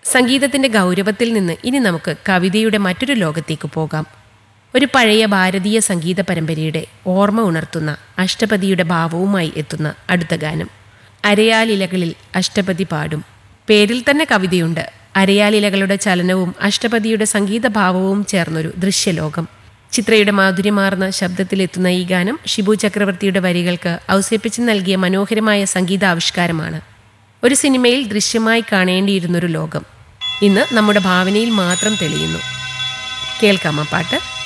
സംഗീതത്തിന്റെ ഗൗരവത്തിൽ നിന്ന് ഇനി നമുക്ക് കവിതയുടെ മറ്റൊരു ലോകത്തേക്ക് പോകാം ഒരു പഴയ ഭാരതീയ സംഗീത പരമ്പരയുടെ ഓർമ്മ ഉണർത്തുന്ന അഷ്ടപതിയുടെ ഭാവവുമായി എത്തുന്ന അടുത്ത ഗാനം അരയാലിലകളിൽ അഷ്ടപതി പാടും പേരിൽ തന്നെ കവിതയുണ്ട് അരയാലിലകളുടെ ചലനവും അഷ്ടപതിയുടെ സംഗീതഭാവവും ചേർന്നൊരു ദൃശ്യലോകം ചിത്രയുടെ മാധുര്യമാർന്ന ശബ്ദത്തിലെത്തുന്ന ഈ ഗാനം ഷിബു ചക്രവർത്തിയുടെ വരികൾക്ക് ഔസേപ്പിച്ച് നൽകിയ മനോഹരമായ സംഗീതാവിഷ്കാരമാണ് ഒരു സിനിമയിൽ ദൃശ്യമായി കാണേണ്ടിയിരുന്നൊരു ലോകം ഇന്ന് നമ്മുടെ ഭാവനയിൽ മാത്രം തെളിയുന്നു കേൾക്കാം ആ പാട്ട്